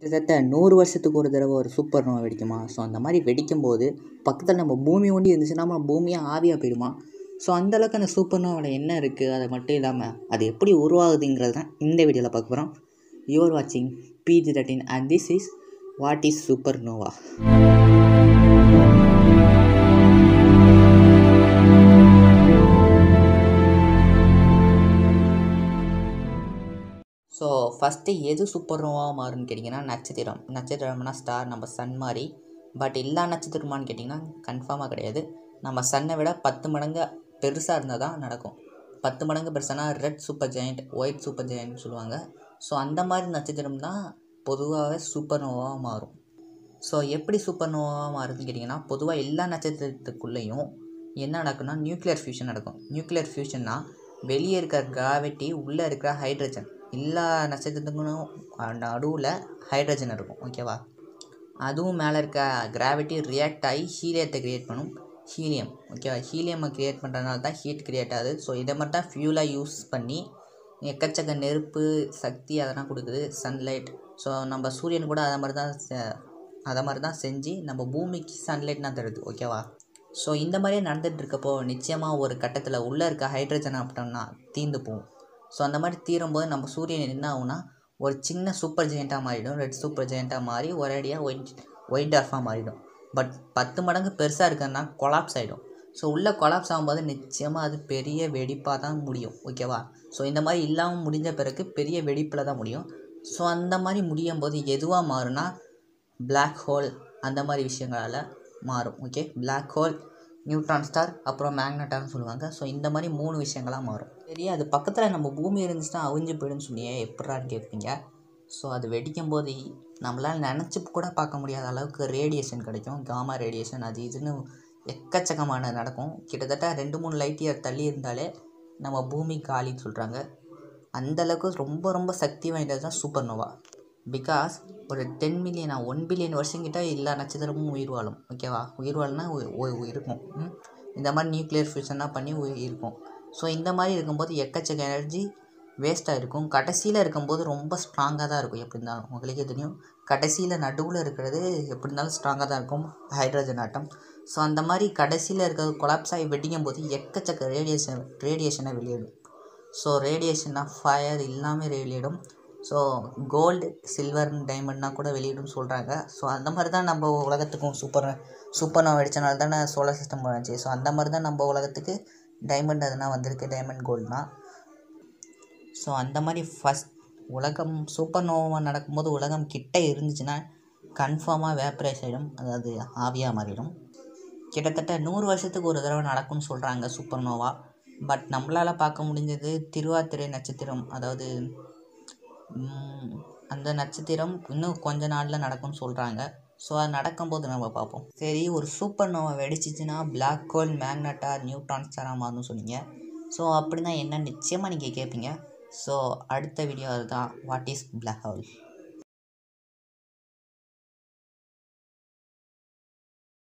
கிட்டத்தட்ட நூறு வருஷத்துக்கு ஒரு தடவை ஒரு சூப்பர் நோவா வெடிக்குமா ஸோ அந்த மாதிரி வெடிக்கும்போது பக்கத்தில் நம்ம பூமி ஒண்டி இருந்துச்சுன்னா நம்ம பூமியே ஆவியாக போயிடுமா ஸோ அந்தளவுக்கு அந்த சூப்பர் நோவாவில் என்ன இருக்குது அது மட்டும் இல்லாமல் அது எப்படி உருவாகுதுங்கிறது தான் இந்த வீடியோவில் பார்க்க போகிறோம் யூஆர் வாட்சிங் பிஜி தட்டின் and this is what is supernova so first எது சூப்பர் நோவாக மாறும்னு கேட்டிங்கன்னா நட்சத்திரம் நட்சத்திரம்னா ஸ்டார் நம்ம சன் மாதிரி பட் எல்லா நட்சத்திரமான்னு கேட்டிங்கன்னா கன்ஃபார்மாக கிடையாது நம்ம சன்னை விட பத்து மடங்கு பெருசாக இருந்தால் தான் நடக்கும் பத்து மடங்கு பெருசானா red supergiant white supergiant சொல்லுவாங்க ஸோ அந்த மாதிரி நட்சத்திரம் தான் பொதுவாகவே சூப்பர் நோவாக மாறும் ஸோ எப்படி சூப்பர் நோவாக மாறுதுன்னு கேட்டிங்கன்னா பொதுவாக எல்லா நட்சத்திரத்துக்குள்ளேயும் என்ன நடக்கும்னா நியூக்ளியர் ஃபியூஷன் நடக்கும் நியூக்ளியர் ஃபியூஷன்னா வெளியே இருக்கிற கிராவிட்டி உள்ளே இருக்கிற ஹைட்ரஜன் எல்லா நட்சத்திரத்துக்கும் நடுவில் ஹைட்ரஜன் இருக்கும் ஓகேவா அதுவும் மேலே இருக்க கிராவிட்டி ரியாக்ட் ஆகி ஹீலியத்தை க்ரியேட் பண்ணும் ஹீலியம் ஓகேவா ஹீலியமை க்ரியேட் பண்ணுறதுனால தான் ஹீட் க்ரியேட் ஆகுது ஸோ இதை மட்டும் தான் ஃபியூலாக யூஸ் பண்ணி எக்கச்சக்க நெருப்பு சக்தி அதெல்லாம் கொடுக்குது சன்லைட் ஸோ நம்ம சூரியன் கூட அதை மாதிரி தான் செ- அதை மாதிரி தான் செஞ்சு நம்ம பூமிக்கு சன்லைட் தான் தருது ஓகேவா ஸோ இந்த மாதிரியே நடந்துட்டு இருக்கப்போ நிச்சயமாக ஒரு கட்டத்தில் உள்ளே இருக்க ஹைட்ரஜன் அப்படின்னா தீர்ந்து போகும் ஸோ அந்த மாதிரி தீரும்போது நம்ம சூரியன் என்ன ஆகும்னா ஒரு சின்ன சூப்பர் ஜெயண்ட்டாக மாறிடும் ரெட் சூப்பர் ஜெயண்ட்டாக மாறி ஒரேடியாக ஒயிட் ஒயிட் டார்ஃபாக மாறிடும் பட் பத்து மடங்கு பெருசாக இருக்கிறதுனா கொலாப்ஸ் ஆகிடும் ஸோ உள்ளே கொலாப்ஸ் ஆகும்போது நிச்சயமாக அது பெரிய வெடிப்பாக தான் முடியும் ஓகேவா ஸோ இந்த மாதிரி இல்லாமல் முடிஞ்ச பிறகு பெரிய வெடிப்பில் தான் முடியும் ஸோ அந்த மாதிரி முடியும் போது எதுவாக மாறுனா Black ஹோல் அந்த மாதிரி விஷயங்களால் மாறும் okay Black hole neutron star அப்புறம் மேக்னட்டான்னு சொல்லுவாங்க ஸோ இந்த மாதிரி மூணு விஷயங்களாக மாறும் சரி அது பக்கத்தில் நம்ம பூமி இருந்துச்சுன்னா அவிஞ்சு போயிடும்னு சொன்னியே எப்படான்னு கேட்பீங்க ஸோ அது வெடிக்கும் போது நம்மளால் நினச்சி கூட பார்க்க முடியாத அளவுக்கு ரேடியேஷன் கிடைக்கும் காமா ரேடியேஷன் அது இதுன்னு எக்கச்சக்கமான நடக்கும் கிட்டத்தட்ட ரெண்டு மூணு லைட் இயர் தள்ளி இருந்தாலே நம்ம பூமி காலின்னு சொல்கிறாங்க அந்தளவுக்கு ரொம்ப ரொம்ப சக்தி வாய்ந்தது தான் சூப்பர் நோவா பிகாஸ் ஒரு டென் மில்லியனா ஒன் பில்லியன் வருஷங்கிட்ட எல்லா நட்சத்திரமும் உயிர் வாழும் ஓகேவா உயிர் வாழும்னா உ- உ- உ- இருக்கும் ம்? இந்த மாதிரி நியூக்ளியர் ஃபியூஷன்லாம் பண்ணி உயிர் இருக்கும் ஸோ இந்த மாதிரி இருக்கும்போது எக்கச்சக்க எனர்ஜி வேஸ்ட்டாக இருக்கும் கடைசியில் இருக்கும்போது ரொம்ப ஸ்ட்ராங்காக தான் இருக்கும் எப்படி இருந்தாலும் உங்களுக்கே தெரியும் கடைசியில் நடுவில் இருக்கிறது எப்படி இருந்தாலும் ஸ்ட்ராங்காக தான் இருக்கும் ஹைட்ரஜன் ஆட்டம் ஸோ அந்த மாதிரி கடைசியில் இருக்கிறது கொலாப்ஸ் ஆகி வெடிக்கும் போது எக்கச்சக்க ரேடியேஷன் ரேடியேஷனை வெளியிடும் ஸோ ரேடியேஷன் ஆஃப் ஃபயர் எல்லாமே வெளியிடும் ஸோ கோல்டு சில்வர் டைமண்ட்னா கூட வெளியிடும்னு சொல்கிறாங்க ஸோ அந்த மாதிரி தான் நம்ம உலகத்துக்கும் சூப்பர் சூப்பர் நோவா வெடிச்சனால தானே சோலார் சிஸ்டம் வந்துச்சு ஸோ அந்த மாதிரி தான் நம்ம உலகத்துக்கு டைமண்ட் அதெல்லாம் வந்திருக்கு டைமண்ட் கோல்டுனா ஸோ அந்த மாதிரி ஃபஸ்ட் உலகம் சூப்பர் நோவா நடக்கும்போது உலகம் கிட்ட இருந்துச்சுன்னா கன்ஃபார்மாக வேப்பரைஸ் ஆகிடும் அதாவது ஆவியாக மாறிடும் கிட்டத்தட்ட நூறு வருஷத்துக்கு ஒரு தடவை நடக்கும்னு சொல்கிறாங்க சூப்பர் நோவா பட் நம்மளால் பார்க்க முடிஞ்சது திருவாதிரை நட்சத்திரம் அதாவது ம், அந்த நட்சத்திரம் இன்னும் கொஞ்ச நாளில் நடக்கும்னு சொல்கிறாங்க ஸோ அது நடக்கும்போது நம்ம பார்ப்போம் சரி ஒரு சூப்பர் நோவா வெடிச்சிச்சுன்னா பிளாக் ஹோல் மேக்னட்டா நியூட்ரான் ஸ்டாராக மாறும்னு சொன்னீங்க ஸோ அப்படின்னா என்ன நிச்சயமாக நீங்கள் கேட்பீங்க ஸோ அடுத்த வீடியோ அதுதான் வாட் இஸ் பிளாக் ஹோல்